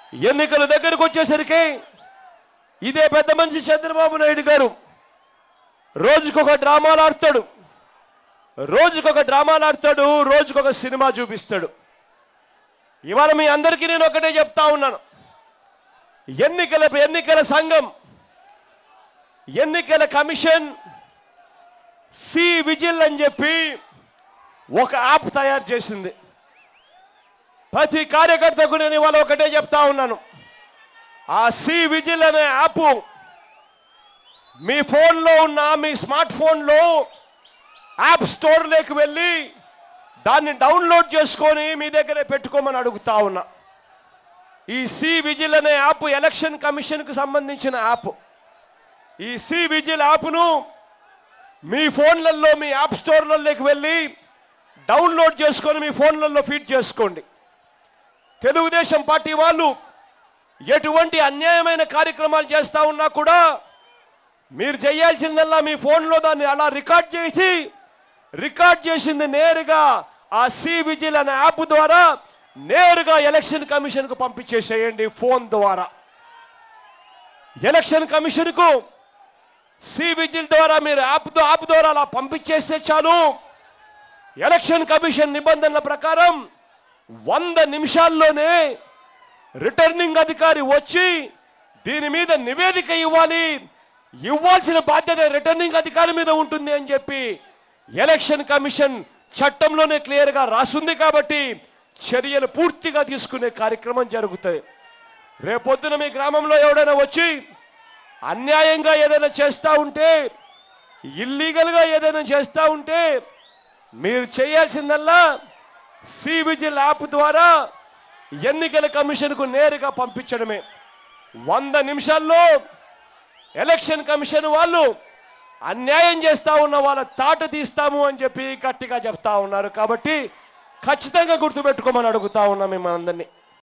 ఎన్నికల దగ్గరకు వచ్చేసరికి ఇదే పెద్ద మనిషి చంద్రబాబు నాయుడు గారు రోజుకొక డ్రామాలు ఆడతాడు రోజుకొక డ్రామాలు ఆడతాడు రోజుకొక సినిమా చూపిస్తాడు ఇవాళ మీ అందరికీ నేను ఒకటే చెప్తా ఉన్నాను ఎన్నికల ఎన్నికల సంఘం ఎన్నికల కమిషన్ సి విజిల్ అని చెప్పి ఒక యాప్ తయారు చేసింది ప్రతి కార్యకర్తకు నేను ఇవాళ ఒకటే చెప్తా ఉన్నాను ఆ సి విజిల్ అనే యాప్ మీ ఫోన్లో ఉన్న మీ స్మార్ట్ ఫోన్లో యాప్ స్టోర్లోకి వెళ్ళి దాన్ని డౌన్లోడ్ చేసుకొని మీ దగ్గరే పెట్టుకోమని అడుగుతా ఉన్నా ఈ సి విజిల్ అనే యాప్ ఎలక్షన్ కమిషన్కు సంబంధించిన యాప్ ఈ సి విజిల్ యాప్ను మీ ఫోన్లలో మీ యాప్ స్టోర్లలోకి వెళ్ళి డౌన్లోడ్ చేసుకొని మీ ఫోన్లలో ఫీడ్ చేసుకోండి తెలుగుదేశం పార్టీ వాళ్ళు ఎటువంటి అన్యాయమైన కార్యక్రమాలు చేస్తా ఉన్నా కూడా మీరు చేయాల్సిందల్లా మీ ఫోన్లో దాన్ని అలా రికార్డ్ చేసి రికార్డ్ చేసింది నేరుగా ఆ సి విజిల్ అనే యాప్ ద్వారా నేరుగా ఎలక్షన్ కమిషన్కు పంపించేసేయండి ఫోన్ ద్వారా ఎలక్షన్ కమిషన్కు సి విజిల్ ద్వారా మీరు యాప్ దో- యాప్ ద్వారా అలా పంపించేస్తే చాలు ఎలక్షన్ కమిషన్ నిబంధనల ప్రకారం వంద నిమిషాల్లోనే రిటర్నింగ్ అధికారి వచ్చి దీని మీద నివేదిక ఇవ్వాలి ఇవ్వాల్సిన బాధ్యత రిటర్నింగ్ అధికారి మీద ఉంటుంది అని చెప్పి ఎలక్షన్ కమిషన్ చట్టంలోనే క్లియర్గా రాసుంది కాబట్టి చర్యలు పూర్తిగా తీసుకునే కార్యక్రమం జరుగుతాయి రేపొద్దున మీ గ్రామంలో ఎవడైనా వచ్చి అన్యాయంగా ఏదైనా చేస్తూ ఉంటే ఇల్లీగల్గా ఏదైనా చేస్తూ ఉంటే మీరు చేయాల్సిందల్లా సి విజిల్ యాప్ ద్వారా ఎన్నికల కమిషన్కు నేరుగా పంపించడమే వంద నిమిషాల్లో ఎలక్షన్ కమిషన్ వాళ్ళు అన్యాయం చేస్తా ఉన్న వాళ్ళ తాట తీస్తాము అని చెప్పి గట్టిగా చెప్తా ఉన్నారు కాబట్టి ఖచ్చితంగా గుర్తుపెట్టుకోమని అడుగుతా ఉన్నాం మిమ్మల్ని అందరినీ